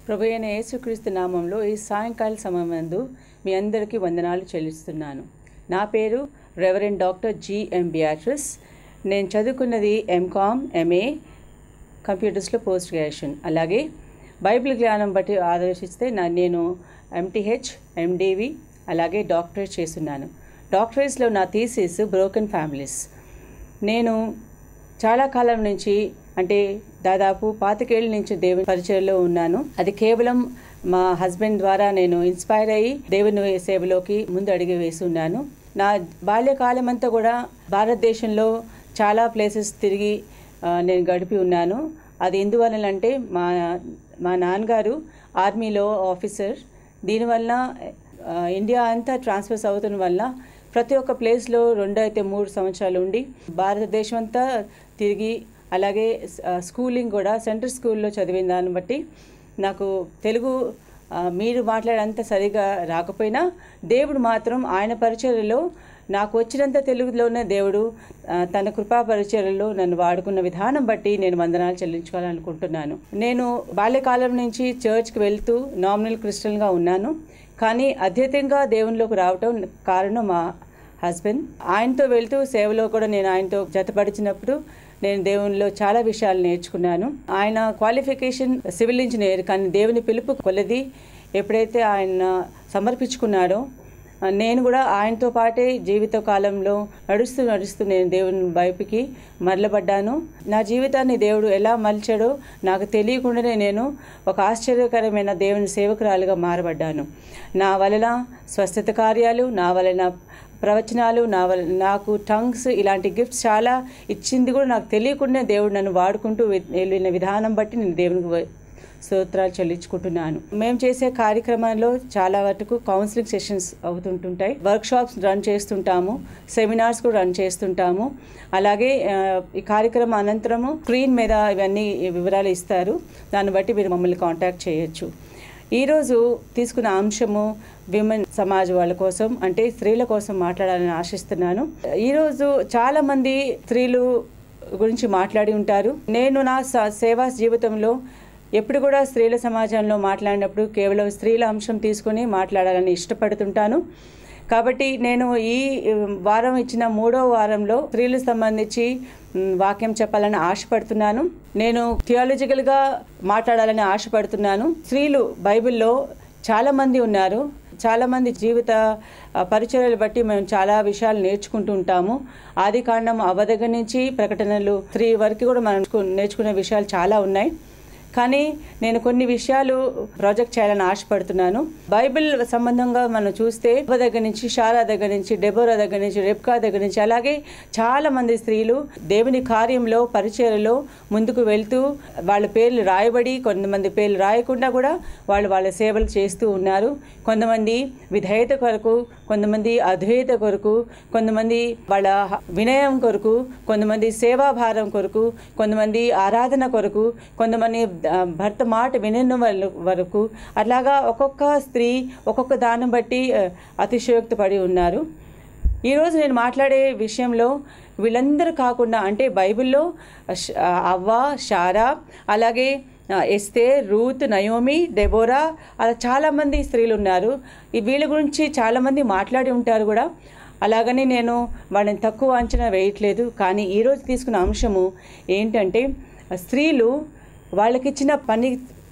ప్రభు అయిన యేసుక్రీస్తు నామంలో ఈ సాయంకాల సమయమందు మీ అందరికీ వందనాలు చెల్లిస్తున్నాను నా పేరు రెవరెండ్ డాక్టర్ జిఎం బియాట్రిస్ నేను చదువుకున్నది ఎంకామ్ ఎంఏ కంప్యూటర్స్లో పోస్ట్ గ్రాడ్యుయేషన్ అలాగే బైబిల్ జ్ఞానం బట్టి ఆలోచిస్తే నా నేను ఎంటీహెచ్ ఎండివి అలాగే డాక్టరేట్ చేస్తున్నాను డాక్టరేట్స్లో నా థీసిస్ బ్రోకెన్ ఫ్యామిలీస్ నేను చాలా కాలం నుంచి అంటే దాదాపు పాతికేళ్ళ నుంచి దేవుని పరిచయంలో ఉన్నాను అది కేవలం మా హస్బెండ్ ద్వారా నేను ఇన్స్పైర్ అయ్యి దేవుని సేవలోకి ముందు అడిగి వేసి ఉన్నాను నా బాల్యకాలం అంతా కూడా భారతదేశంలో చాలా ప్లేసెస్ తిరిగి ఆ, నేను గడిపి ఉన్నాను అది ఎందువలనంటే మా మా నాన్నగారు ఆర్మీలో ఆఫీసర్ దీనివల్ల ఆ, ఇండియా అంతా ట్రాన్స్ఫర్స్ అవుతున్న వల్ల ప్రతి ఒక్క ప్లేస్లో రెండు అయితే మూడు సంవత్సరాలు ఉండి భారతదేశం అంతా తిరిగి అలాగే ఆ, స్కూలింగ్ కూడా సెంట్రల్ స్కూల్లో చదివిన దాన్ని బట్టి నాకు తెలుగు ఆ, మీరు మాట్లాడేంత సరిగా రాకపోయినా దేవుడు మాత్రం ఆయన పరిచర్యలో నాకు వచ్చినంత తెలుగులోనే దేవుడు ఆ, తన కృపా పరిచర్యలో నన్ను వాడుకున్న విధానం బట్టి నేను వందనాలు చెల్లించుకోవాలనుకుంటున్నాను నేను బాల్యకాలం నుంచి చర్చ్కి వెళ్తూ నామినల్ క్రిస్టియన్గా ఉన్నాను కానీ అత్యధికంగా దేవునిలోకి రావటం కారణం మా హస్బెండ్ ఆయనతో వెళ్తూ సేవలో కూడా నేను ఆయనతో జతపడిచినప్పుడు నేను దేవునిలో చాలా విషయాలు నేర్చుకున్నాను ఆయన క్వాలిఫికేషన్ సివిల్ ఇంజనీర్ కానీ దేవుని పిలుపు కొలది ఎప్పుడైతే ఆయన సమర్పించుకున్నాడో నేను కూడా ఆయనతో పాటే జీవిత కాలంలో నడుస్తూ నడుస్తూ నేను దేవుని వైపుకి మరలబడ్డాను నా జీవితాన్ని దేవుడు ఎలా మలిచాడో నాకు తెలియకుండానే నేను ఒక ఆశ్చర్యకరమైన దేవుని సేవకురాలుగా మారబడ్డాను నా వలన స్వస్థత కార్యాలు నా వలన ప్రవచనాలు నా వల్ల నాకు టంగ్స్ ఇలాంటి గిఫ్ట్స్ చాలా ఇచ్చింది కూడా నాకు తెలియకుండా దేవుడు నన్ను వాడుకుంటూ వె- వెళ్ళిన విధానం బట్టి నేను దేవునికి వ- స్తోత్రాలు చెల్లించుకుంటున్నాను మేము చేసే కార్యక్రమాల్లో చాలా వరకు కౌన్సిలింగ్ సెషన్స్ అవుతుంటుంటాయి వర్క్ షాప్స్ రన్ చేస్తుంటాము సెమినార్స్ కూడా రన్ చేస్తుంటాము అలాగే ఆ, ఈ కార్యక్రమం అనంతరము స్క్రీన్ మీద ఇవన్నీ వివరాలు ఇస్తారు దాన్ని బట్టి మీరు మమ్మల్ని కాంటాక్ట్ చేయొచ్చు ఈరోజు తీసుకున్న అంశము విమెన్ సమాజ్ వాళ్ళ కోసం అంటే స్త్రీల కోసం మాట్లాడాలని ఆశిస్తున్నాను ఈరోజు చాలామంది స్త్రీలు గురించి మాట్లాడి ఉంటారు నేను నా స- సేవా జీవితంలో ఎప్పుడు కూడా స్త్రీల సమాజంలో మాట్లాడినప్పుడు కేవలం స్త్రీల అంశం తీసుకొని మాట్లాడాలని ఇష్టపడుతుంటాను కాబట్టి నేను ఈ ఉమ్, వారం ఇచ్చిన మూడో వారంలో స్త్రీలకు సంబంధించి ఉమ్, వాక్యం చెప్పాలని ఆశపడుతున్నాను నేను థియాలజికల్గా మాట్లాడాలని ఆశపడుతున్నాను స్త్రీలు బైబిల్లో చాలామంది ఉన్నారు చాలామంది జీవిత ఆ, పరిచర్యలు బట్టి మేము చాలా విషయాలు నేర్చుకుంటూ ఉంటాము ఆది కాండం అవ దగ్గర నుంచి ప్రకటనలు స్త్రీ వరకు కూడా మనం నేర్చుకు- నేర్చుకునే విషయాలు చాలా ఉన్నాయి కానీ నేను కొన్ని విషయాలు ప్రాజెక్ట్ చేయాలని ఆశపడుతున్నాను బైబిల్ సంబంధంగా మనం చూస్తే అవ్వ దగ్గర నుంచి షారా దగ్గర నుంచి డెబోరా దగ్గర నుంచి రెబ్కా దగ్గర నుంచి అలాగే చాలా మంది స్త్రీలు దేవుని కార్యంలో పరిచయలో ముందుకు వెళ్తూ వాళ్ళ పేర్లు రాయబడి కొంతమంది పేర్లు రాయకుండా కూడా వాళ్ళు వాళ్ళ సేవలు చేస్తూ ఉన్నారు కొంతమంది విధేయత కొరకు కొంతమంది అధేయత కొరకు కొంతమంది వాళ్ళ వినయం కొరకు కొంతమంది సేవాభారం కొరకు కొంతమంది ఆరాధన కొరకు కొంతమంది ఆ, భర్త మాట వినని వాళ్ళ వరకు అట్లాగా ఒక్కొక్క స్త్రీ ఒక్కొక్క దాన్ని బట్టి ఆ, అతిశయోక్తి పడి ఉన్నారు ఈరోజు నేను మాట్లాడే విషయంలో వీళ్ళందరూ కాకుండా అంటే బైబిల్లో ష- అవ్వ షారా అలాగే ఆ, ఎస్తే రూత్ నయోమి డెబోరా అలా చాలామంది స్త్రీలు ఉన్నారు ఈ వీళ్ళ గురించి చాలామంది మాట్లాడి ఉంటారు కూడా అలాగని నేను వాళ్ళని తక్కువ అంచనా వేయట్లేదు కానీ ఈరోజు తీసుకున్న అంశము ఏంటంటే స్త్రీలు వాళ్ళకిచ్చిన పని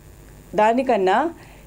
దానికన్నా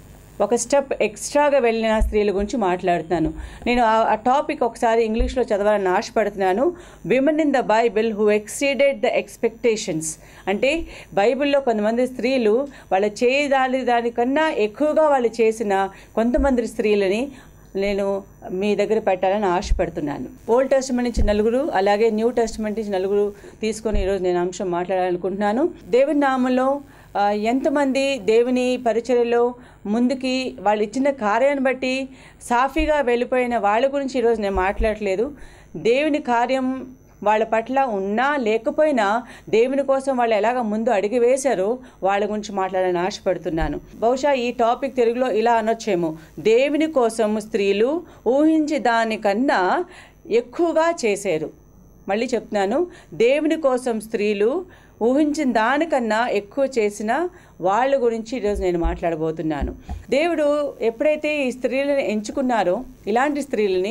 ఒక స్టెప్ ఎక్స్ట్రాగా వెళ్ళిన స్త్రీల గురించి మాట్లాడుతున్నాను నేను ఆ- ఆ టాపిక్ ఒకసారి ఇంగ్లీష్లో చదవాలని ఆశపడుతున్నాను women in the Bible who exceeded the expectations అంటే బైబిల్లో కొంతమంది స్త్రీలు వాళ్ళ చేయదాని దానికన్నా ఎక్కువగా వాళ్ళు చేసిన కొంతమంది స్త్రీలని నేను మీ దగ్గర పెట్టాలని ఆశపడుతున్నాను ఓల్డ్ టెస్ట్మెంట్ నుంచి నలుగురు అలాగే న్యూ టెస్ట్మెంట్ నుంచి నలుగురు తీసుకొని ఈరోజు నేను అంశం మాట్లాడాలనుకుంటున్నాను దేవుని నామంలో ఆ, ఎంతమంది దేవుని పరిచర్యలో ముందుకి వాళ్ళు ఇచ్చిన కార్యాన్ని బట్టి సాఫీగా వెళ్ళిపోయిన వాళ్ళ గురించి ఈరోజు నేను మాట్లాడట్లేదు దేవుని కార్యం వాళ్ళ పట్ల ఉన్నా లేకపోయినా దేవుని కోసం వాళ్ళు ఎలాగ ముందు అడిగి వేశారో వాళ్ళ గురించి మాట్లాడాలని ఆశపడుతున్నాను బహుశా ఈ టాపిక్ తెలుగులో ఇలా అనొచ్చేమో దేవుని కోసం స్త్రీలు ఊహించి దానికన్నా ఎక్కువగా చేశారు మళ్ళీ చెప్తున్నాను దేవుని కోసం స్త్రీలు ఊహించిన దానికన్నా ఎక్కువ చేసిన వాళ్ళ గురించి ఈరోజు నేను మాట్లాడబోతున్నాను దేవుడు ఎప్పుడైతే ఈ స్త్రీలను ఎంచుకున్నారో ఇలాంటి స్త్రీలని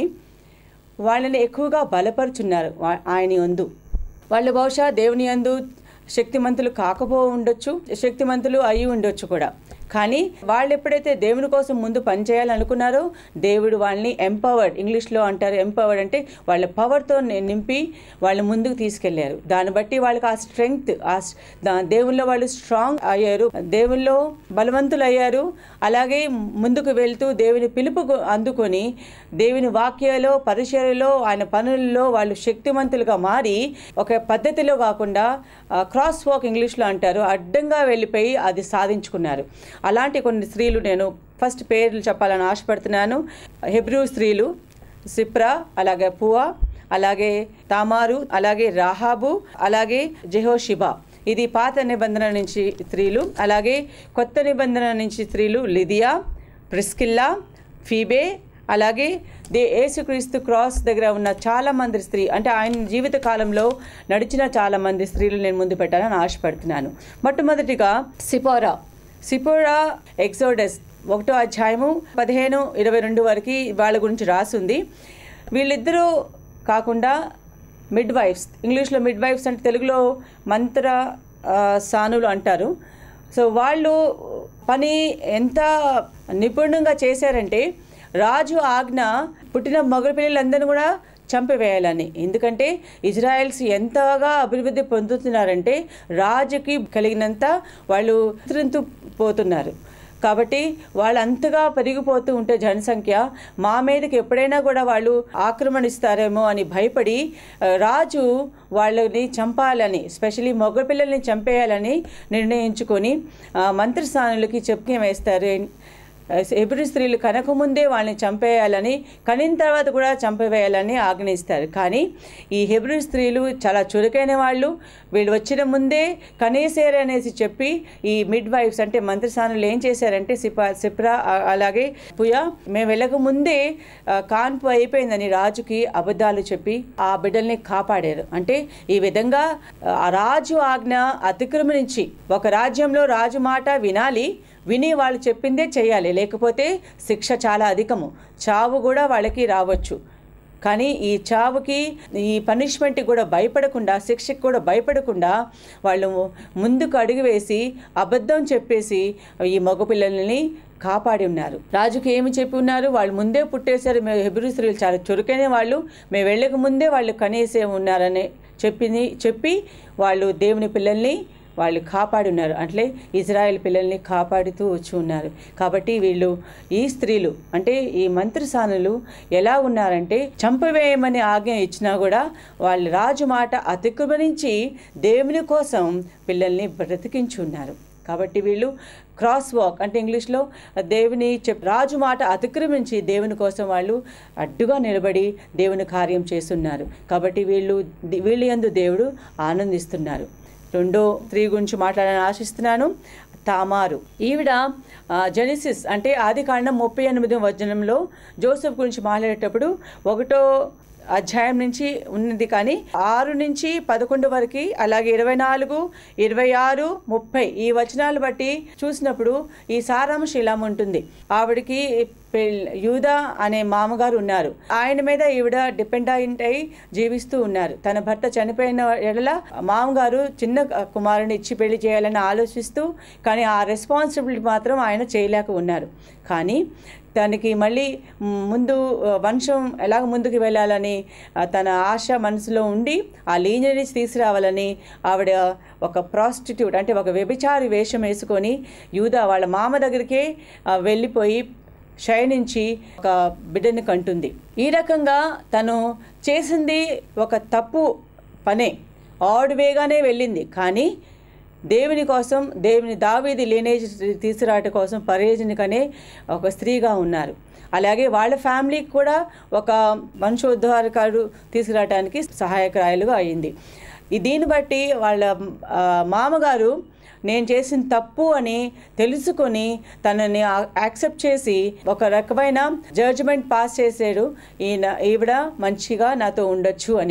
వాళ్ళని ఎక్కువగా బలపరుచున్నారు వా- ఆయన యందు వాళ్ళు బహుశా దేవుని యందు శక్తిమంతులు కాకపో ఉండొచ్చు శక్తిమంతులు అయి ఉండొచ్చు కూడా కానీ వాళ్ళు ఎప్పుడైతే దేవుని కోసం ముందు పనిచేయాలనుకున్నారో దేవుడు వాళ్ళని ఎంపవర్డ్ ఇంగ్లీష్లో అంటారు ఎంపవర్డ్ అంటే వాళ్ళ పవర్తో నింపి వాళ్ళు ముందుకు తీసుకెళ్లారు దాన్ని బట్టి వాళ్ళకి ఆ స్ట్రెంగ్త్ ఆ స్- దా- దేవుల్లో వాళ్ళు స్ట్రాంగ్ అయ్యారు దేవుల్లో బలవంతులు అయ్యారు అలాగే ముందుకు వెళ్తూ దేవుని పిలుపు గు- అందుకొని దేవుని వాక్యాలో పరిచర్యలో ఆయన పనుల్లో వాళ్ళు శక్తివంతులుగా మారి ఒక పద్ధతిలో కాకుండా క్రాస్ వాక్ ఇంగ్లీష్లో అంటారు అడ్డంగా వెళ్ళిపోయి అది సాధించుకున్నారు అలాంటి కొన్ని స్త్రీలు నేను ఫస్ట్ పేర్లు చెప్పాలని ఆశపడుతున్నాను హెబ్రూ స్త్రీలు సిప్రా అలాగే పువా అలాగే తామారు అలాగే రాహాబు అలాగే జెహోషిబా ఇది పాత నిబంధన నుంచి స్త్రీలు అలాగే కొత్త నిబంధన నుంచి స్త్రీలు లిదియా ప్రిస్కిల్లా ఫీబే అలాగే దే యేసుక్రీస్తు క్రాస్ దగ్గర ఉన్న చాలా మంది స్త్రీ అంటే ఆయన జీవిత కాలంలో నడిచిన చాలా మంది స్త్రీలు నేను ముందు పెట్టాలని ఆశపడుతున్నాను మొట్టమొదటిగా సిపోరా సిపోరా ఎక్సోడస్ ఒకటో అధ్యాయము పదిహేను ఇరవై రెండు వరకు వాళ్ళ గురించి రాసుంది వీళ్ళిద్దరూ కాకుండా మిడ్ వైఫ్స్ ఇంగ్లీష్లో మిడ్ వైఫ్స్ అంటే తెలుగులో మంత్ర ఆ, సానులు అంటారు సో వాళ్ళు పని ఎంత నిపుణంగా చేశారంటే రాజు ఆజ్ఞ పుట్టిన మగ పిల్లలందరినీ కూడా చంపివేయాలని ఎందుకంటే ఇజ్రాయెల్స్ ఎంతగా అభివృద్ధి పొందుతున్నారంటే రాజుకి కలిగినంత వాళ్ళు విస్తృంతు పోతున్నారు కాబట్టి వాళ్ళు అంతగా పెరిగిపోతూ ఉంటే జనసంఖ్య మా మీదకి ఎప్పుడైనా కూడా వాళ్ళు ఆక్రమణిస్తారేమో అని భయపడి ఆ, రాజు వాళ్ళని చంపాలని స్పెషలీ మగపిల్లల్ని చంపేయాలని నిర్ణయించుకొని ఆ, మంత్రిస్థానులకి చెప్పి వేస్తారు ఎబ్రి స్త్రీలు కనకముందే వాళ్ళని చంపేయాలని కనిన తర్వాత కూడా చంపవేయాలని ఆజ్ఞయిస్తారు కానీ ఈ హెబ్రి స్త్రీలు చాలా చురుకైన వాళ్ళు వీళ్ళు వచ్చిన ముందే కనేసేరు అనేసి చెప్పి ఈ మిడ్ వైఫ్స్ అంటే మంత్రిస్థానులు ఏం చేశారంటే సిపా సిప్రా ఆ- అలాగే పుయా మేము వెళ్ళక ముందే ఆ, కాన్పు అయిపోయిందని రాజుకి అబద్ధాలు చెప్పి ఆ బిడ్డల్ని కాపాడారు అంటే ఈ విధంగా ఆ రాజు ఆజ్ఞ అతిక్రమణించి ఒక రాజ్యంలో రాజు మాట వినాలి విని వాళ్ళు చెప్పిందే చేయాలి లేకపోతే శిక్ష చాలా అధికము చావు కూడా వాళ్ళకి రావచ్చు కానీ ఈ చావుకి ఈ పనిష్మెంట్కి కూడా భయపడకుండా శిక్షకి కూడా భయపడకుండా వాళ్ళు ముందుకు అడుగు వేసి అబద్ధం చెప్పేసి ఈ మగపిల్లల్ని కాపాడి ఉన్నారు రాజుకి ఏమి చెప్పి ఉన్నారు వాళ్ళు ముందే పుట్టేశారు మేము హెబ్రూ స్త్రీలు చాలా చురుకైన వాళ్ళు మేము వెళ్ళక ముందే వాళ్ళు కనేసే ఉన్నారని చెప్పింది చెప్పి వాళ్ళు దేవుని పిల్లల్ని వాళ్ళు కాపాడి ఉన్నారు అంటే ఇజ్రాయెల్ పిల్లల్ని కాపాడుతూ వచ్చి ఉన్నారు కాబట్టి వీళ్ళు ఈ స్త్రీలు అంటే ఈ మంత్రిసానులు ఎలా ఉన్నారంటే చంపవేయమని ఆజ్ఞ ఇచ్చినా కూడా వాళ్ళు రాజు మాట అతిక్రమణించి దేవుని కోసం పిల్లల్ని బ్రతికించి ఉన్నారు కాబట్టి వీళ్ళు క్రాస్ వాక్ అంటే ఇంగ్లీష్లో దేవుని చెప్ రాజు మాట అతిక్రమించి దేవుని కోసం వాళ్ళు అడ్డుగా నిలబడి దేవుని కార్యం చేస్తున్నారు కాబట్టి వీళ్ళు వీళ్ళు యందు దేవుడు ఆనందిస్తున్నారు రెండో స్త్రీ గురించి మాట్లాడాలని ఆశిస్తున్నాను తామారు ఈవిడ ఆ, జెనిసిస్ అంటే ఆది కాండం ముప్పై ఎనిమిదో వచనంలో జోసెఫ్ గురించి మాట్లాడేటప్పుడు ఒకటో అధ్యాయం నుంచి ఉన్నది కానీ ఆరు నుంచి పదకొండు వరకు అలాగే ఇరవై నాలుగు ఇరవై ఆరు ముప్పై ఈ వచనాలు బట్టి చూసినప్పుడు ఈ సారాంశం ఇలా ఉంటుంది ఆవిడకి పెళ్- యూదా అనే మామగారు ఉన్నారు ఆయన మీద ఈవిడ డిపెండెంట్ అయి జీవిస్తూ ఉన్నారు తన భర్త చనిపోయిన ఎడల మామగారు చిన్న కుమారుని ఇచ్చి పెళ్లి చేయాలని ఆలోచిస్తూ కానీ ఆ రెస్పాన్సిబిలిటీ మాత్రం ఆయన చేయలేక ఉన్నారు కానీ తనకి మళ్ళీ ముందు ఆ, వంశం ఎలాగ ముందుకు వెళ్ళాలని ఆ, తన ఆశ మనసులో ఉండి ఆ లీనియరీస్ తీసుకురావాలని ఆవిడ ఒక ప్రాస్టిట్యూట్ అంటే ఒక వ్యభిచారి వేషం వేసుకొని యూదా వాళ్ళ మామ దగ్గరికే ఆ, వెళ్ళిపోయి శయనించి ఒక బిడ్డని కంటుంది ఈ రకంగా తను చేసింది ఒక తప్పు పనే ఆడ్ వేగానే వెళ్ళింది కానీ దేవుని కోసం దేవుని దావీది లీనేజ్ తీసుకురావటం కోసం పర్యజనికనే ఒక స్త్రీగా ఉన్నారు అలాగే వాళ్ళ ఫ్యామిలీకి కూడా ఒక వంశోద్ధారకారు తీసుకురావడానికి సహాయకురాయలుగా అయింది ఈ దీన్ని బట్టి వాళ్ళ ఆ, మామగారు నేను చేసిన తప్పు అని తెలుసుకొని తనని యాక్సెప్ట్ చేసి ఒక రకమైన జడ్జిమెంట్ పాస్ చేసాడు ఈయన ఈవిడ మంచిగా నాతో ఉండొచ్చు అని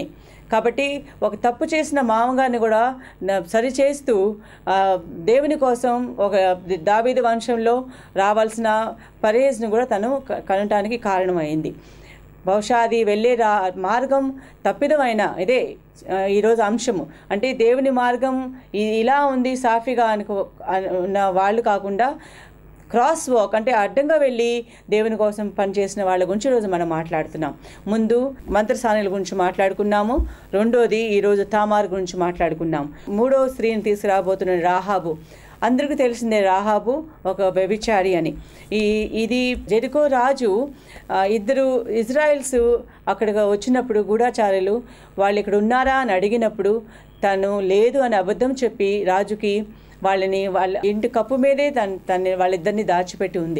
కాబట్టి ఒక తప్పు చేసిన మామగారిని కూడా న- సరిచేస్తూ ఆ, దేవుని కోసం ఒక దావీదు వంశంలో రావాల్సిన పరేజ్ను కూడా తను క- కనటానికి కారణమైంది బహుశా అది వెళ్ళే రా మార్గం తప్పిదమైన ఇదే ఆ, ఈరోజు అంశము అంటే దేవుని మార్గం ఇ- ఇలా ఉంది సాఫీగా అనుకో అను- ఉన్న వాళ్ళు కాకుండా క్రాస్ వాక్ అంటే అడ్డంగా వెళ్ళి దేవుని కోసం పనిచేసిన వాళ్ళ గురించి ఈరోజు మనం మాట్లాడుతున్నాం ముందు మంత్రసానుల గురించి మాట్లాడుకున్నాము రెండోది ఈరోజు తామార్ గురించి మాట్లాడుకున్నాం మూడో స్త్రీని తీసుకురాబోతున్న రాహాబు అందరికీ తెలిసిందే రాహాబు ఒక వ్యభిచారి అని ఈ ఇది జెరికో రాజు ఆ, ఇద్దరు ఇజ్రాయెల్స్ అక్కడికి వచ్చినప్పుడు గూఢాచారులు వాళ్ళు ఇక్కడ ఉన్నారా అని అడిగినప్పుడు తను లేదు అని అబద్ధం చెప్పి రాజుకి వాళ్ళని వాళ్ళ ఇంటి కప్పు మీదే తన తన వాళ్ళిద్దరిని దాచిపెట్టి ఉంది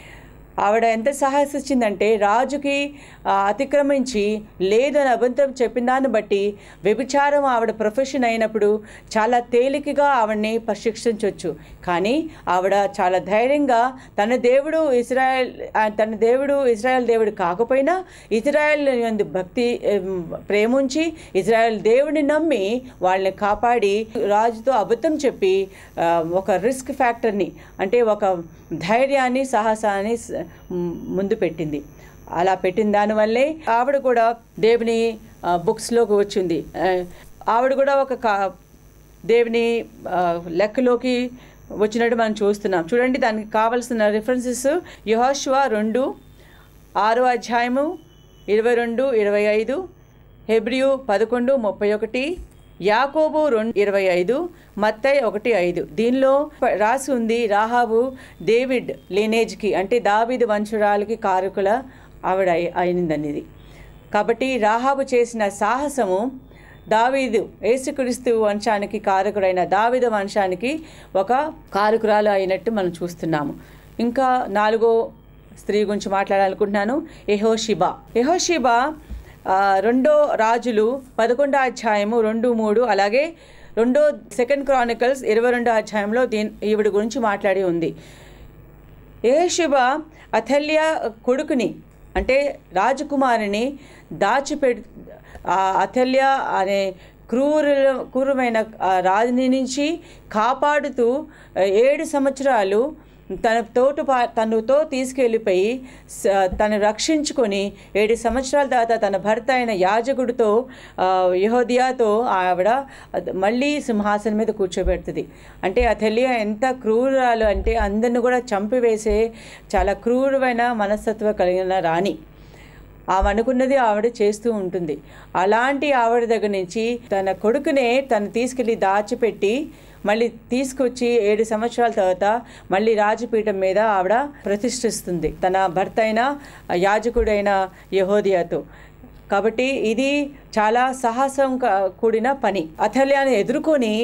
ఆవిడ ఎంత సాహసించిందంటే రాజుకి ఆ, అతిక్రమించి లేదు అని అబద్ధం చెప్పిన దాన్ని బట్టి వ్యభిచారం ఆవిడ ప్రొఫెషన్ అయినప్పుడు చాలా తేలికగా ఆవిడని శిక్షించవచ్చు కానీ ఆవిడ చాలా ధైర్యంగా తన దేవుడు ఇజ్రాయెల్ ఆ, తన దేవుడు ఇజ్రాయెల్ దేవుడు కాకపోయినా ఇజ్రాయెల్ యందు భక్తి ఏం, ప్రేముంచి ఇజ్రాయెల్ దేవుడిని నమ్మి వాళ్ళని కాపాడి రాజుతో అబద్ధం చెప్పి ఆ, ఒక రిస్క్ ఫ్యాక్టర్ని అంటే ఒక ధైర్యాన్ని సాహసాన్ని స- మ్, ముందు పెట్టింది అలా పెట్టిన దానివల్లే ఆవిడ కూడా దేవుని ఆ, బుక్స్లోకి వచ్చింది ఆ, ఆవిడ కూడా ఒక కా దేవుని ఆ, లెక్కలోకి వచ్చినట్టు మనం చూస్తున్నాం చూడండి దానికి కావలసిన రిఫరెన్సెస్ యహోష్వా రెండు ఆరో అధ్యాయము ఇరవై రెండు ఇరవై ఐదు హెబ్రియు పదకొండు ముప్పై ఒకటి యాకోబు రెండు ఇరవై ఐదు మత్తయి ఒకటి ఐదు దీనిలో ప- రాసి ఉంది రాహాబు డేవిడ్ లీనేజ్కి అంటే దావీదు వంశురాలకి కారకుల ఆవిడ అయి- అయినదనేది కాబట్టి రాహాబు చేసిన సాహసము దావీదు యేసుక్రీస్తు వంశానికి కారకుడైన దావీదు వంశానికి ఒక కారకురాలు అయినట్టు మనం చూస్తున్నాము ఇంకా నాలుగో స్త్రీ గురించి మాట్లాడాలనుకుంటున్నాను ఎహోషిబా ఎహోషిబా ఆ, రెండో రాజులు పదకొండో అధ్యాయము రెండు మూడు అలాగే రెండో సెకండ్ క్రానికల్స్ ఇరవై రెండో అధ్యాయంలో దీని ఈవిడ గురించి మాట్లాడి ఉంది ఏషుబ అథల్య కొడుకుని అంటే రాజకుమారిని దాచిపెట్ ఆ అథల్య అనే క్రూర క్రూరమైన ఆ రాజుని నుంచి కాపాడుతూ ఆ, ఏడు సంవత్సరాలు తన తోటు పా తనతో తీసుకెళ్ళిపోయి స- తను రక్షించుకొని ఏడు సంవత్సరాల తర్వాత తన భర్త అయిన యాజకుడితో ఆ, యెహోదియాతో ఆవిడ అద- మళ్ళీ సింహాసనం మీద కూర్చోబెడుతుంది అంటే అథెలియ ఎంత క్రూరాలు అంటే అందరిని కూడా చంపివేసే చాలా క్రూరమైన మనస్తత్వ కలిగిన రాణి ఆమె అనుకున్నది ఆవిడ చేస్తూ ఉంటుంది అలాంటి ఆవిడ దగ్గర నుంచి తన కొడుకునే తను తీసుకెళ్ళి దాచిపెట్టి మళ్ళీ తీసుకొచ్చి ఏడు సంవత్సరాల తర్వాత మళ్ళీ రాజపీఠం మీద ఆవిడ ప్రతిష్ఠిస్తుంది తన భర్త అయిన యాజకుడైన యహోదియాతో కాబట్టి ఇది చాలా సాహసం క- కూడిన పని అథల్యాన్ని ఎదుర్కొని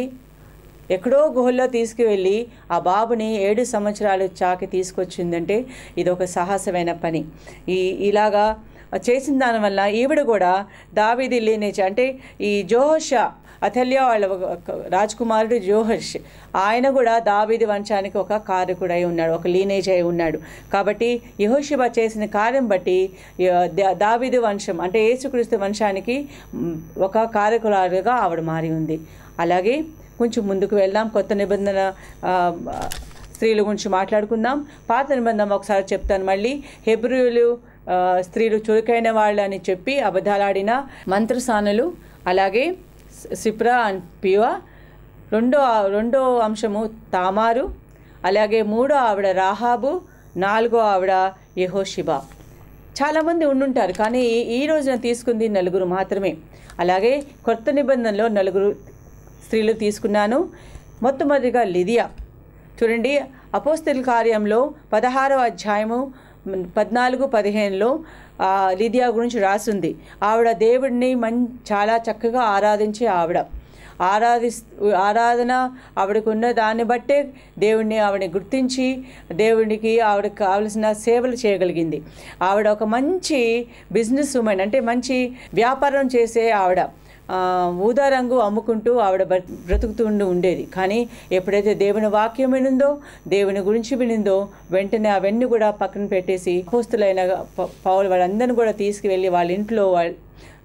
ఎక్కడో గుహల్లో తీసుకువెళ్ళి ఆ బాబుని ఏడు సంవత్సరాలు చాకి తీసుకొచ్చిందంటే ఇది ఒక సాహసమైన పని ఈ ఇలాగా చేసిన దానివల్ల ఈవిడ కూడా దావీది లీనేజ్ అంటే ఈ జోహష అథల్య వాళ్ళ ఒక రాజకుమారుడు జోహర్ష్ ఆయన కూడా దావీది వంశానికి ఒక కారకుడై ఉన్నాడు ఒక లీనేజ్ అయి ఉన్నాడు కాబట్టి యహోషిబ చేసిన కార్యం బట్టి య- దా- దావీదు వంశం అంటే యేసుక్రీస్తు వంశానికి మ్, ఒక కారకురాలుగా ఆవిడ మారి ఉంది అలాగే కొంచెం ముందుకు వెళ్దాం కొత్త నిబంధన ఆ, స్త్రీల గురించి మాట్లాడుకుందాం పాత నిబంధన ఒకసారి చెప్తాను మళ్ళీ హెబ్రియులు ఆ, స్త్రీలు చురుకైన వాళ్ళు అని చెప్పి అబద్ధాలాడిన మంత్రసానులు అలాగే సి- సిప్రా అండ్ పివా రెండో రెండో అంశము తామారు అలాగే మూడో ఆవిడ రాహాబు నాలుగో ఆవిడ యెహోషిబా చాలామంది ఉండుంటారు కానీ ఈ- ఈ రోజున తీసుకుంది నలుగురు మాత్రమే అలాగే కొత్త నిబంధనలో నలుగురు స్త్రీలు తీసుకున్నాను మొట్టమొదటిగా లిదియా చూడండి అపోస్తల కార్యంలో పదహారవ అధ్యాయము మ్, పద్నాలుగు పదిహేనులో ఆ, లిదియా గురించి రాసింది ఆవిడ దేవుడిని మం చాలా చక్కగా ఆరాధించే ఆవిడ ఆరాధి ఆరాధన ఆవిడకున్న దాన్ని బట్టే దేవుడిని ఆవిడని గుర్తించి దేవునికి ఆవిడకి కావలసిన సేవలు చేయగలిగింది ఆవిడ ఒక మంచి బిజినెస్ ఉమెన్ అంటే మంచి వ్యాపారం చేసే ఆవిడ ఆ, ఊదా రంగు అమ్ముకుంటూ ఆవిడ బ్ర- బ్రతుకుతుండి ఉండేది కానీ ఎప్పుడైతే దేవుని వాక్యం వినిందో దేవుని గురించి వినిందో వెంటనే అవన్నీ కూడా పక్కన పెట్టేసి అపోస్తులైన ప- పౌలు వాళ్ళందరినీ కూడా తీసుకువెళ్ళి వాళ్ళ ఇంట్లో వాళ్ళ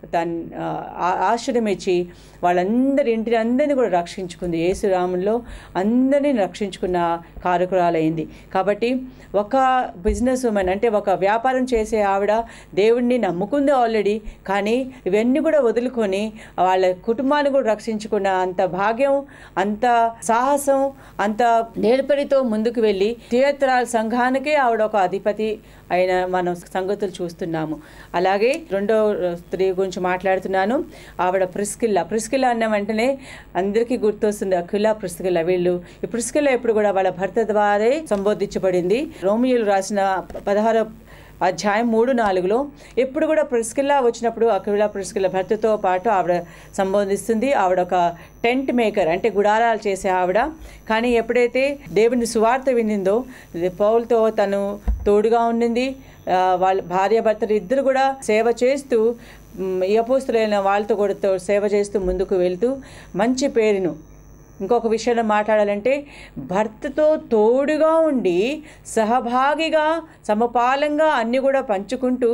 తన్ ఆ- ఆశ్రయం ఇచ్చి వాళ్ళందరి ఇంటిని అందరినీ కూడా రక్షించుకుంది యేసురాముల్లో అందరినీ రక్షించుకున్న కారకురాలైంది కాబట్టి ఒక బిజినెస్ ఉమెన్ అంటే ఒక వ్యాపారం చేసే ఆవిడ దేవుడిని నమ్ముకుంది ఆల్రెడీ కానీ ఇవన్నీ కూడా వదులుకొని వాళ్ళ కుటుంబాన్ని కూడా రక్షించుకున్న అంత భాగ్యం అంత సాహసం అంత నేర్పరితో ముందుకు వెళ్ళి తీర్థరాల సంఘానికే ఆవిడ ఒక అధిపతి అయిన మనం సంగతులు చూస్తున్నాము అలాగే రెండో స్త్రీ గురించి మాట్లాడుతున్నాను ఆవిడ ప్రిస్కిల్లా ప్రిస్కిల్లా అన్న వెంటనే అందరికీ గుర్తొస్తుంది అఖిల ప్రిస్కిల్లా వీళ్ళు ఈ ప్రిస్కిల్లా ఎప్పుడు కూడా వాళ్ళ భర్త ద్వారే సంబోధించబడింది రోమియోలు రాసిన పదహారో అధ్యాయం మూడు నాలుగులో ఎప్పుడు కూడా ప్రిస్కిల్లా వచ్చినప్పుడు అఖిల ప్రిస్కిల్లా భర్తతో పాటు ఆవిడ సంబోధిస్తుంది ఆవిడ ఒక టెంట్ మేకర్ అంటే గుడారాలు చేసే ఆవిడ కానీ ఎప్పుడైతే దేవుని సువార్త వినిందో పౌలతో తను తోడుగా ఉండింది ఆ, వాళ్ళ భార్య భర్తలు ఇద్దరు కూడా సేవ చేస్తూ మ్, ఈ అపోస్తులైన వాళ్ళతో కూడా తో- సేవ చేస్తూ ముందుకు వెళ్తూ మంచి పేరును ఇంకొక విషయంలో మాట్లాడాలంటే భర్తతో తోడుగా ఉండి సహభాగిగా సమపాలంగా అన్నీ కూడా పంచుకుంటూ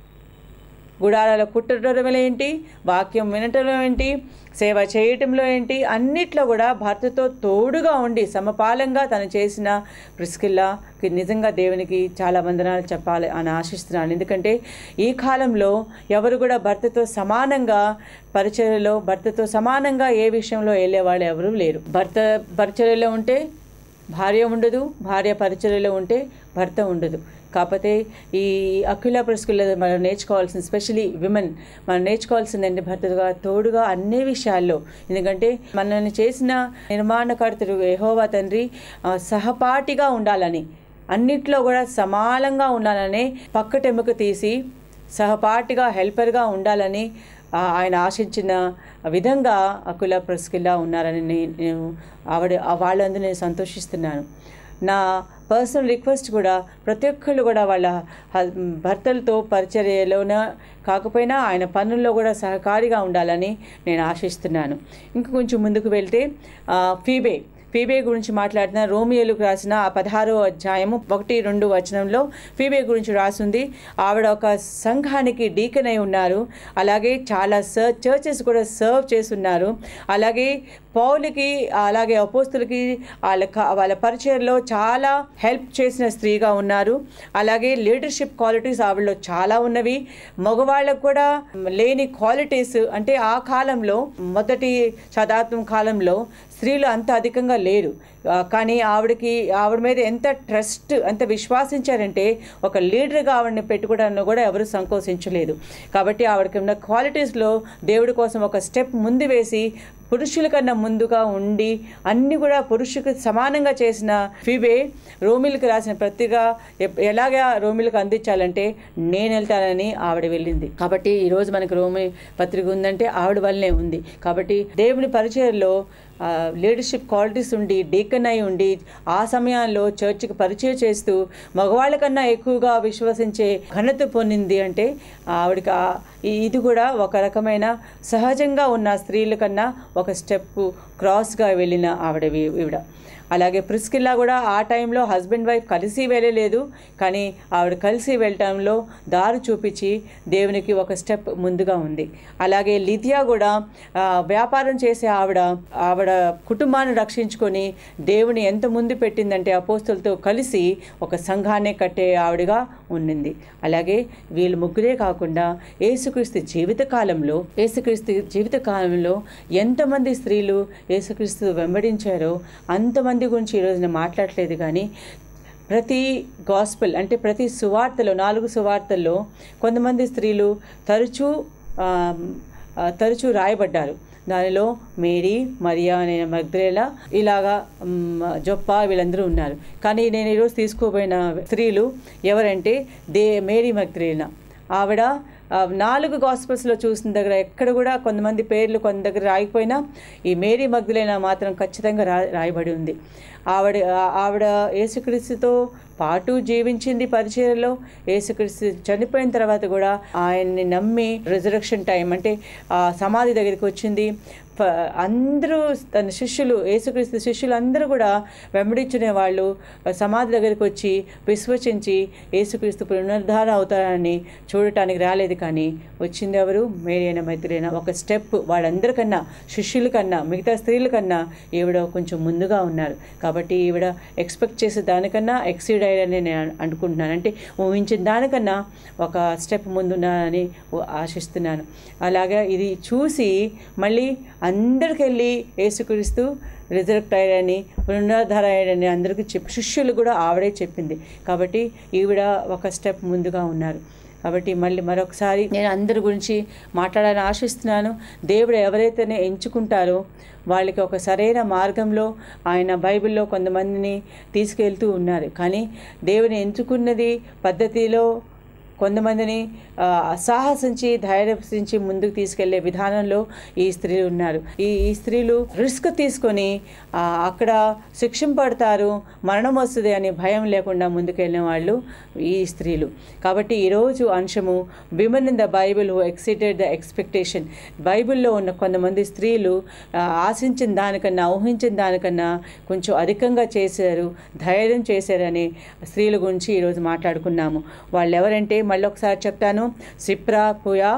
గుడారాల కుట్టడం ఏంటి వాక్యం వినటంలో ఏంటి సేవ చేయటంలో ఏంటి అన్నిట్లో కూడా భర్తతో తోడుగా ఉండి సమపాలంగా తను చేసిన ప్రిస్కిల్లాకి నిజంగా దేవునికి చాలా వందనాలు చెప్పాలి అని ఆశిస్తున్నాను ఎందుకంటే ఈ కాలంలో ఎవరు కూడా భర్తతో సమానంగా పరిచర్యలో భర్తతో సమానంగా ఏ విషయంలో వెళ్ళేవాళ్ళు ఎవరూ లేరు భర్త పరిచర్యలో ఉంటే భార్య ఉండదు భార్య పరిచర్యలో ఉంటే భర్త ఉండదు కాకపోతే ఈ అఖిల ప్రస్కుల మనం నేర్చుకోవాల్సింది స్పెషలీ విమెన్ మనం నేర్చుకోవాల్సిందంటే భర్తగా తోడుగా అన్ని విషయాల్లో ఎందుకంటే మనల్ని చేసిన నిర్మాణకర్తడు యెహోవా తండ్రి ఆ, సహపాఠిగా ఉండాలని అన్నిట్లో కూడా సమానంగా ఉండాలని పక్కటెముక తీసి సహపాఠిగా హెల్పర్గా ఉండాలని ఆ, ఆయన ఆశించిన విధంగా అకుల ప్రస్కిల్లా ఉన్నారని నే- నేను ఆవిడ ఆ వాళ్ళందరూ నేను సంతోషిస్తున్నాను నా పర్సనల్ రిక్వెస్ట్ కూడా ప్రతి ఒక్కళ్ళు కూడా వాళ్ళ హ- భర్తలతో పరిచర్యలోన కాకపోయినా ఆయన పనుల్లో కూడా సహకారిగా ఉండాలని నేను ఆశిస్తున్నాను ఇంకా కొంచెం ముందుకు వెళ్తే ఆ, ఫీబే ఫీబే గురించి మాట్లాడిన రోమియోలకు రాసిన ఆ పదహారో అధ్యాయము ఒకటి రెండు వచనంలో ఫీబే గురించి రాసింది ఆవిడ ఒక సంఘానికి డీకన్ అయి ఉన్నారు అలాగే చాలా సర్ చర్చెస్ కూడా సర్వ్ చేస్తున్నారు అలాగే పౌలకి అలాగే అపోస్తులకి వాళ్ళ క- వాళ్ళ పరిచయంలో చాలా హెల్ప్ చేసిన స్త్రీగా ఉన్నారు అలాగే లీడర్షిప్ క్వాలిటీస్ ఆవిడలో చాలా ఉన్నవి మగవాళ్ళకు కూడా లేని క్వాలిటీస్ అంటే ఆ కాలంలో మొదటి శతాబ్దం కాలంలో స్త్రీలు అంత అధికంగా లేరు ఆ, కానీ ఆవిడకి ఆవిడ మీద ఎంత ట్రస్ట్ ఎంత విశ్వాసించారంటే ఒక లీడర్గా ఆవిడని పెట్టుకోవడానికి కూడా ఎవరు సంకోచించలేదు కాబట్టి ఆవిడకి ఉన్న క్వాలిటీస్లో దేవుడి కోసం ఒక స్టెప్ ముందు వేసి పురుషుల కన్నా ముందుగా ఉండి అన్ని కూడా పురుషులకు సమానంగా చేసిన ఫీబే రోమిలకు రాసిన ప్రతిగా ఎప్- ఎలాగా రోమిలకు అందించాలంటే నేను వెళ్తానని ఆవిడ వెళ్ళింది కాబట్టి ఈరోజు మనకు రోమి పత్రిక ఉందంటే ఆవిడ వల్లనే ఉంది కాబట్టి దేవుని పరిచయంలో లీడర్షిప్ క్వాలిటీస్ ఉండి డీకన్ అయి ఉండి ఆ సమయంలో చర్చికి పరిచయం చేస్తూ మగవాళ్ళ కన్నా ఎక్కువగా విశ్వసించే ఘనత పొందింది అంటే ఆవిడకి ఆ- ఈ- ఇది కూడా ఒక రకమైన సహజంగా ఉన్న స్త్రీల కన్నా ఒక స్టెప్ క్రాస్గా వెళ్ళిన ఆవిడ వీ- ఈవిడ అలాగే ప్రిస్కిల్లా కూడా ఆ టైంలో హస్బెండ్ వైఫ్ కలిసి వెళ్ళలేదు కానీ ఆవిడ కలిసి వెళ్ళటంలో దారి చూపించి దేవునికి ఒక స్టెప్ ముందుగా ఉంది అలాగే లిథియా కూడా ఆ, వ్యాపారం చేసే ఆవిడ ఆవిడ కుటుంబాన్ని రక్షించుకొని దేవుని ఎంత ముందు పెట్టిందంటే అపోస్తులతో కలిసి ఒక సంఘాన్ని కట్టే ఆవిడగా ఉండింది అలాగే వీళ్ళు ముగ్గురే కాకుండా యేసుక్రీస్తు జీవిత కాలంలో యేసుక్రీస్తు జీవిత కాలంలో ఎంతమంది స్త్రీలు యేసుక్రీస్తు వెంబడించారో అంతమంది గురించి ఈరోజు నేను మాట్లాడలేదు కానీ ప్రతి గాస్పెల్ అంటే ప్రతి సువార్తలో నాలుగు సువార్తల్లో కొంతమంది స్త్రీలు తరచూ ఆ, ఆ, తరచూ రాయబడ్డారు దానిలో మేరీ మరియా అనే మగ్ధరేలా ఇలాగా మ్, జొప్ప వీళ్ళందరూ ఉన్నారు కానీ నేను ఈరోజు తీసుకోబోయిన స్త్రీలు ఎవరంటే దే మేరీ మగ్ధరేలా ఆవిడ ఆ, నాలుగు గాస్పల్స్లో చూసిన దగ్గర ఎక్కడ కూడా కొంతమంది పేర్లు కొంత దగ్గర రాయకపోయినా ఈ మేరీ మగ్ధులైన మాత్రం ఖచ్చితంగా రా రాయబడి ఉంది ఆవిడ ఆ- ఆవిడ యేసుక్రీస్తుతో పాటు జీవించింది పరిచయంలో యేసుక్రీస్తు చనిపోయిన తర్వాత కూడా ఆయన్ని నమ్మి రిజరక్షన్ టైం అంటే ఆ సమాధి దగ్గరికి వచ్చింది ప- అందరూ తన శిష్యులు యేసుక్రీస్తు శిష్యులు అందరూ కూడా వెంబడించునే వాళ్ళు సమాధి దగ్గరికి వచ్చి విశ్వసించి యేసుక్రీస్తు పునరుద్ధార అవుతారని చూడటానికి రాలేదు కానీ వచ్చింది ఎవరు మేరైన మైత్రైన ఒక స్టెప్ వాళ్ళందరికన్నా శిష్యుల కన్నా మిగతా స్త్రీల కన్నా ఈవిడ కొంచెం ముందుగా ఉన్నారు కాబట్టి ఈవిడ ఎక్స్పెక్ట్ చేసే దానికన్నా ఎక్సీడ్ అయ్యారని నేను అనుకుంటున్నాను అంటే ఊహించిన దానికన్నా ఒక స్టెప్ ముందున్నానని ఆశిస్తున్నాను అలాగా ఇది చూసి మళ్ళీ అందరికెళ్ళి యేసుక్రీస్తు రిజరెక్ట్ అయ్యాడని పునరుద్ధార అయ్యాడని అందరికీ చెప్పి శిష్యులు కూడా ఆవిడే చెప్పింది కాబట్టి ఈవిడ ఒక స్టెప్ ముందుగా ఉన్నారు కాబట్టి మళ్ళీ మరొకసారి నేను అందరి గురించి మాట్లాడాలని ఆశిస్తున్నాను దేవుడు ఎవరైతేనే ఎంచుకుంటారో వాళ్ళకి ఒక సరైన మార్గంలో ఆయన బైబిల్లో కొంతమందిని తీసుకెళ్తూ ఉన్నారు కానీ దేవుని ఎంచుకున్నది పద్ధతిలో కొంతమందిని ఆ, సాహసించి ధైర్యించి ముందుకు తీసుకెళ్లే విధానంలో ఈ స్త్రీలు ఉన్నారు ఈ ఈ స్త్రీలు రిస్క్ తీసుకొని ఆ, అక్కడ శిక్షింపడతారు మరణం వస్తుంది అనే భయం లేకుండా ముందుకెళ్ళిన వాళ్ళు ఈ స్త్రీలు కాబట్టి ఈరోజు అంశము women in the Bible who exceeded the expectation బైబిల్లో ఉన్న కొంతమంది స్త్రీలు ఆ, ఆశించిన దానికన్నా ఊహించిన దానికన్నా కొంచెం అధికంగా చేశారు ధైర్యం చేశారనే స్త్రీల గురించి ఈరోజు మాట్లాడుకున్నాము వాళ్ళు ఎవరంటే మళ్ళీ ఒకసారి చెప్తాను సిప్రా పుయా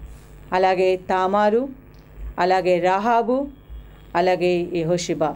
అలాగే తామారు అలాగే రాహాబు అలాగే యెహోషిబా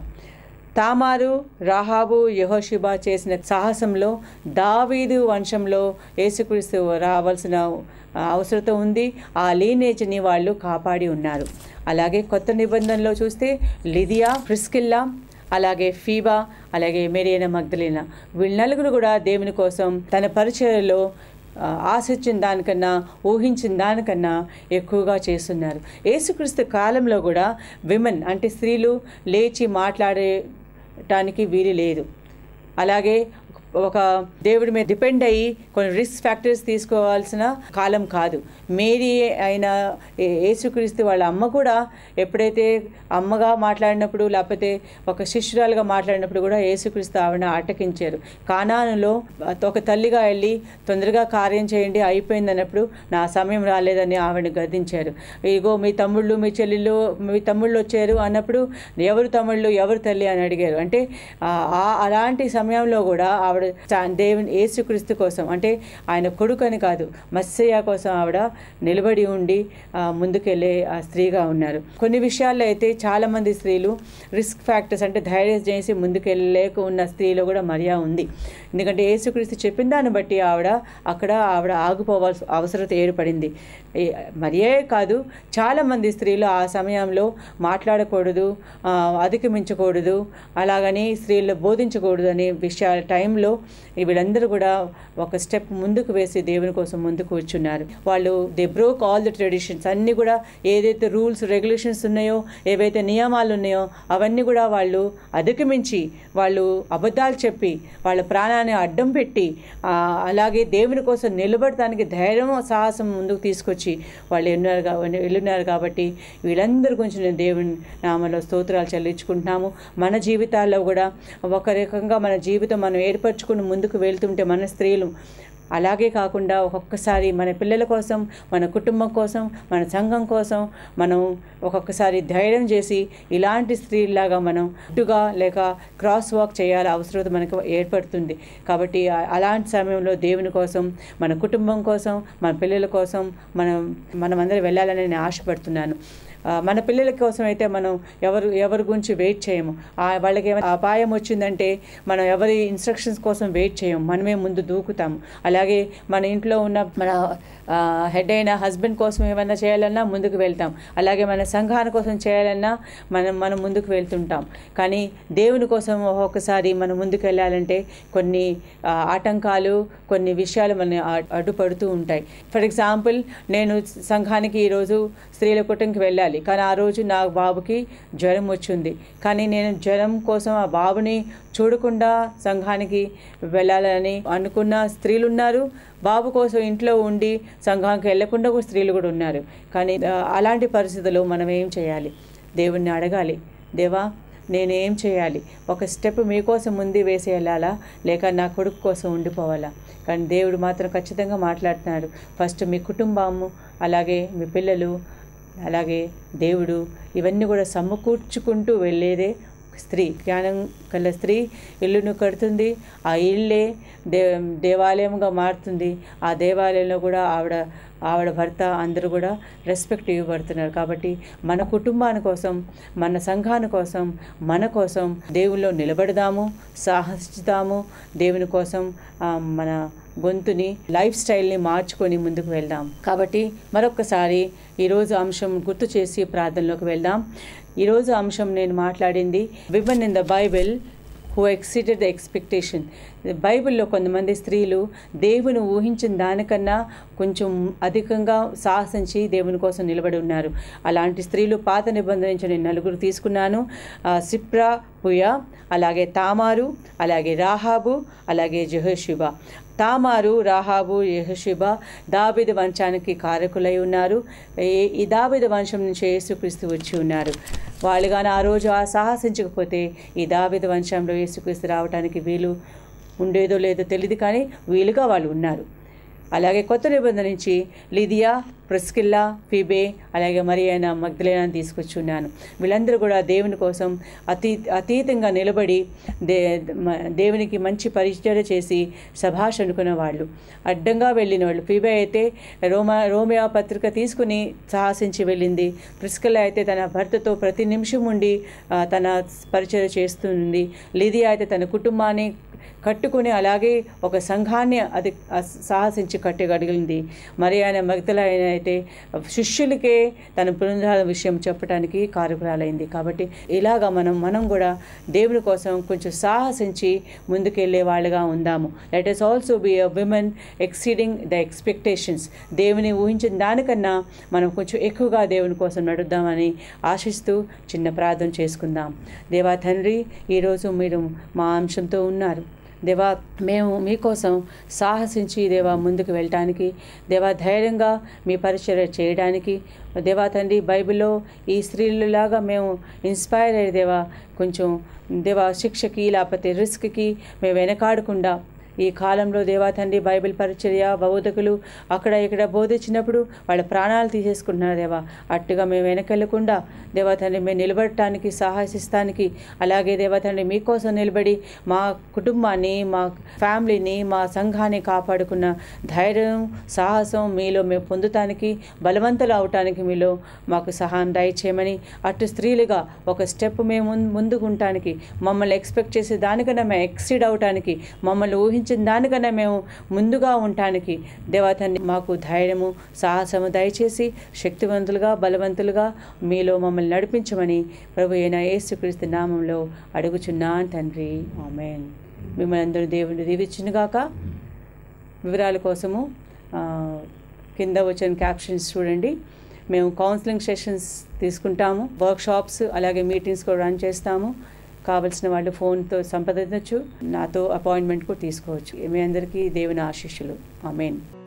తామారు రాహాబు యెహోషిబా చేసిన సాహసంలో దావీదు వంశంలో యేసుక్రీస్తు రావాల్సిన ఆ, అవసరత ఉంది ఆ లీనేజ్ని వాళ్ళు కాపాడి ఉన్నారు అలాగే కొత్త నిబంధనలో చూస్తే లిదియా ప్రిస్కిల్లా అలాగే ఫీబా అలాగే మెరియన మగ్దలీనా వీళ్ళ నలుగురు కూడా దేవుని కోసం తన పరిచయలో ఆ, ఆశించిన దానికన్నా ఊహించిన దానికన్నా ఎక్కువగా చేస్తున్నారు యేసుక్రీస్తు కాలంలో కూడా విమెన్ అంటే స్త్రీలు లేచి మాట్లాడటానికి వీలు లేదు అలాగే ఒక దేవుడి మీద డిపెండ్ అయ్యి కొన్ని రిస్క్ ఫ్యాక్టర్స్ తీసుకోవాల్సిన కాలం కాదు మేరీ అయిన ఏ- యేసుక్రీస్తు వాళ్ళ అమ్మ కూడా ఎప్పుడైతే అమ్మగా మాట్లాడినప్పుడు లేకపోతే ఒక శిష్యురాలుగా మాట్లాడినప్పుడు కూడా యేసుక్రీస్తు ఆవిడ అటకించారు కానానులో ఒక తల్లిగా వెళ్ళి తొందరగా కార్యం చేయండి అయిపోయింది అన్నప్పుడు నా సమయం రాలేదని ఆవిడ గద్దించారు ఇగో మీ తమ్ముళ్ళు మీ చెల్లెళ్ళు మీ తమ్ముళ్ళు వచ్చారు అన్నప్పుడు ఎవరు తమ్ముళ్ళు ఎవరు తల్లి అని అడిగారు అంటే ఆ ఆ- అలాంటి సమయంలో కూడా ఆవిడ చా- దేవుని యేసుక్రీస్తు కోసం అంటే ఆయన కొడుకు అని కాదు మత్స్య కోసం ఆవిడ నిలబడి ఉండి ఆ, ముందుకెళ్ళే ఆ స్త్రీగా ఉన్నారు కొన్ని విషయాల్లో అయితే చాలామంది స్త్రీలు రిస్క్ ఫ్యాక్టర్స్ అంటే ధైర్యం చేసి ముందుకెళ్ళలేక ఉన్న స్త్రీలో కూడా మరియా ఉంది ఎందుకంటే యేసుక్రీస్తు చెప్పిన దాన్ని బట్టి ఆవిడ అక్కడ ఆవిడ ఆగిపోవాల్సిన అవసరత ఏర్పడింది ఈ మరియే కాదు చాలామంది స్త్రీలు ఆ సమయంలో మాట్లాడకూడదు ఆ, అధిగమించకూడదు అలాగని స్త్రీలు బోధించకూడదు అనే విషయాల టైంలో వీళ్ళందరూ కూడా ఒక స్టెప్ ముందుకు వేసి దేవుని కోసం ముందుకు వచ్చున్నారు వాళ్ళు they broke all the traditions అన్నీ కూడా ఏదైతే రూల్స్ రెగ్యులేషన్స్ ఉన్నాయో ఏవైతే నియమాలు ఉన్నాయో అవన్నీ కూడా వాళ్ళు అధిగమించి వాళ్ళు అబద్ధాలు చెప్పి వాళ్ళ ప్రాణాన్ని అడ్డం పెట్టి ఆ, అలాగే దేవుని కోసం నిలబడటానికి ధైర్యం సాహసం ముందుకు తీసుకొచ్చి వాళ్ళు ఎన్నారు కా- వెళ్ళున్నారు కాబట్టి వీళ్ళందరి గురించి నేను దేవుని నామలో స్తోత్రాలు చెల్లించుకుంటున్నాము మన జీవితాల్లో కూడా ఒక రకంగా మన జీవితం మనం ఏర్పరచుకుని ముందుకు వెళ్తుంటే మన స్త్రీలు అలాగే కాకుండా ఒక్కొక్కసారి మన పిల్లల కోసం మన కుటుంబం కోసం మన సంఘం కోసం మనం ఒక్కొక్కసారి ధైర్యం చేసి ఇలాంటి స్త్రీలాగా మనం అడ్డుగా లేక క్రాస్ వాక్ చేయాలి అవసరం మనకు ఏర్పడుతుంది కాబట్టి ఆ- అలాంటి సమయంలో దేవుని కోసం మన కుటుంబం కోసం మన పిల్లల కోసం మనం మనమందరం వెళ్ళాలని నేను ఆశపడుతున్నాను ఆ, మన పిల్లల కోసం అయితే మనం ఎవరు ఎవరి గురించి వెయిట్ చేయము ఆ, వాళ్ళకి ఏమైనా అపాయం వచ్చిందంటే మనం ఎవరి ఇన్స్ట్రక్షన్స్ కోసం వెయిట్ చేయము మనమే ముందు దూకుతాము అలాగే మన ఇంట్లో ఉన్న మన హెడ్ అయిన హస్బెండ్ కోసం ఏమైనా చేయాలన్నా ముందుకు వెళ్తాం అలాగే మన సంఘాని కోసం చేయాలన్నా మనం మనం ముందుకు వెళ్తుంటాం కానీ దేవుని కోసం ఒక్కొక్కసారి మనం ముందుకు వెళ్ళాలంటే కొన్ని ఆ, ఆటంకాలు కొన్ని విషయాలు మన అడ్డుపడుతూ ఉంటాయి ఫర్ ఎగ్జాంపుల్ నేను సంఘానికి ఈరోజు స్త్రీల కుటుంబకి వెళ్ళాలి కానీ ఆ రోజు నా బాబుకి జ్వరం వచ్చింది కానీ నేను జ్వరం కోసం ఆ బాబుని చూడకుండా సంఘానికి వెళ్ళాలని అనుకున్న స్త్రీలు ఉన్నారు బాబు కోసం ఇంట్లో ఉండి సంఘానికి వెళ్ళకుండా కూడా స్త్రీలు కూడా ఉన్నారు కానీ ఆ, అలాంటి పరిస్థితుల్లో మనం ఏం చేయాలి దేవుణ్ణి అడగాలి దేవా నేనేం చేయాలి ఒక స్టెప్ మీకోసం ముందు వేసి వెళ్ళాలా లేక నా కొడుకు కోసం ఉండిపోవాలా కానీ దేవుడు మాత్రం ఖచ్చితంగా మాట్లాడుతున్నాడు ఫస్ట్ మీ కుటుంబము అలాగే మీ పిల్లలు అలాగే దేవుడు ఇవన్నీ కూడా సమకూర్చుకుంటూ వెళ్ళేదే స్త్రీ జ్ఞానం కల స్త్రీ ఇల్లును కడుతుంది ఆ ఇల్లే దే దేవాలయంగా మారుతుంది ఆ దేవాలయంలో కూడా ఆవిడ ఆవిడ భర్త అందరూ కూడా రెస్పెక్ట్ ఇవ్వబడుతున్నారు కాబట్టి మన కుటుంబాని కోసం మన సంఘాని కోసం మన కోసం దేవుల్లో నిలబడదాము సాహసిద్దాము దేవుని కోసం ఆ, మన గొంతుని లైఫ్ స్టైల్ని మార్చుకొని ముందుకు వెళ్దాం కాబట్టి మరొకసారి ఈరోజు అంశం గుర్తు చేసి ప్రార్థనలోకి వెళ్దాం ఈరోజు అంశం నేను మాట్లాడింది women in the Bible who exceeded the expectation బైబిల్లో కొంతమంది స్త్రీలు దేవుని ఊహించిన దానికన్నా కొంచెం అధికంగా సాహసించి దేవుని కోసం నిలబడి ఉన్నారు అలాంటి స్త్రీలు పాత నిబంధన నుంచి నేను నలుగురు తీసుకున్నాను ఆ, సిప్రా పుయ అలాగే తామారు అలాగే రాహాబు అలాగే జెహోషిబ తామారు రాహాబు యెహోషుబ దాబిద వంశానికి కారకులై ఉన్నారు ఈ- ఈ దాబిద వంశం నుంచి యేసుక్రీస్తు వచ్చి ఉన్నారు వాళ్ళు కానీ ఆ రోజు ఆ సాహసించకపోతే ఈ దాబిద వంశంలో యేసుక్రీస్తు రావడానికి వీలు ఉండేదో లేదో తెలియదు కానీ వీలుగా వాళ్ళు ఉన్నారు అలాగే కొత్త నిబంధన నుంచి లిదియా ప్రిస్కిల్లా ఫిబే అలాగే మరి అయిన మగ్ధలేనా తీసుకొచ్చున్నాను వీళ్ళందరూ కూడా దేవుని కోసం అతీ అతీతంగా నిలబడి దే మ- దేవునికి మంచి పరిచర్య చేసి సభాష్ అనుకున్న వాళ్ళు అడ్డంగా వెళ్ళిన వాళ్ళు ఫిబే అయితే రోమా రోమియా పత్రిక తీసుకుని సాహసించి వెళ్ళింది ప్రిస్కిల్లా అయితే తన భర్తతో ప్రతి నిమిషం ఉండి ఆ, తన పరిచర్య చేస్తుంది లిదియా అయితే తన కుటుంబాన్ని కట్టుకుని అలాగే ఒక సంఘాన్ని అది అ- సాహసించి కట్టగలిగింది మరి ఆయన మగతల ఆయన అయితే శిష్యులకే తన పునరుద్ధార విషయం చెప్పడానికి కారకురాలైంది కాబట్టి ఇలాగా మనం మనం కూడా దేవుని కోసం కొంచెం సాహసించి ముందుకెళ్ళే వాళ్ళగా ఉందాము let us also be a women exceeding the expectations దేవుని ఊహించిన దానికన్నా మనం కొంచెం ఎక్కువగా దేవుని కోసం నడుద్దామని ఆశిస్తూ చిన్న ప్రార్థన చేసుకుందాం దేవా తండ్రి ఈరోజు మీరు మా అంశంతో ఉన్నారు దేవా మేము మీకోసం సాహసించి దేవా ముందుకు వెళ్ళటానికి దేవా ధైర్యంగా మీ పరిచర్య చేయడానికి దేవా తండ్రి బైబిల్లో ఈ స్త్రీలలాగా మేము ఇన్స్పైర్ అయ్యే దేవా కొంచెం దేవా శిక్షకి లేకపోతే రిస్క్కి మేము వెనకాడకుండా ఈ కాలంలో దేవా తండ్రి బైబిల్ పరిచర్య బౌద్ధకులు అక్కడ ఇక్కడ బోధించినప్పుడు వాళ్ళ ప్రాణాలు తీసేసుకుంటున్నారు దేవా అట్టుగా మేము వెనకెళ్ళకుండా దేవా తండ్రి మేము నిలబడటానికి సాహసిస్తానికి అలాగే దేవా తండ్రి మీకోసం నిలబడి మా కుటుంబాన్ని మా ఫ్యామిలీని మా సంఘాన్ని కాపాడుకున్న ధైర్యం సాహసం మీలో మేము పొందుతానికి బలవంతులు అవటానికి మీలో మాకు సహాయం దయచేయమని అటు స్త్రీలుగా ఒక స్టెప్ మేము ముందు- ముందుకు ఉండటానికి మమ్మల్ని ఎక్స్పెక్ట్ చేసే దానికన్నా మేము ఎక్సీడ్ అవటానికి మమ్మల్ని ఊహించిన దానికన్నా మేము ముందుగా ఉండటానికి దేవతని మాకు ధైర్యము సాహసము దయచేసి శక్తివంతులుగా బలవంతులుగా మీలో మమ్మల్ని నడిపించమని ప్రభు అయిన యేసుక్రీస్తు నామంలో అడుగుచున్నాను తండ్రి ఆమెన్ మిమ్మల్ని అందరూ దేవుని దీవించునుగాక వివరాల కోసము ఆ, కింద వచ్చిన క్యాప్షన్స్ చూడండి మేము కౌన్సిలింగ్ సెషన్స్ తీసుకుంటాము వర్క్షాప్స్ అలాగే మీటింగ్స్ కూడా రన్ చేస్తాము కావలసిన వాళ్ళు ఫోన్తో సంప్రదించవచ్చు నాతో అపాయింట్మెంట్ కూడా తీసుకోవచ్చు మీ అందరికీ దేవుని ఆశీస్సులు ఆమెన్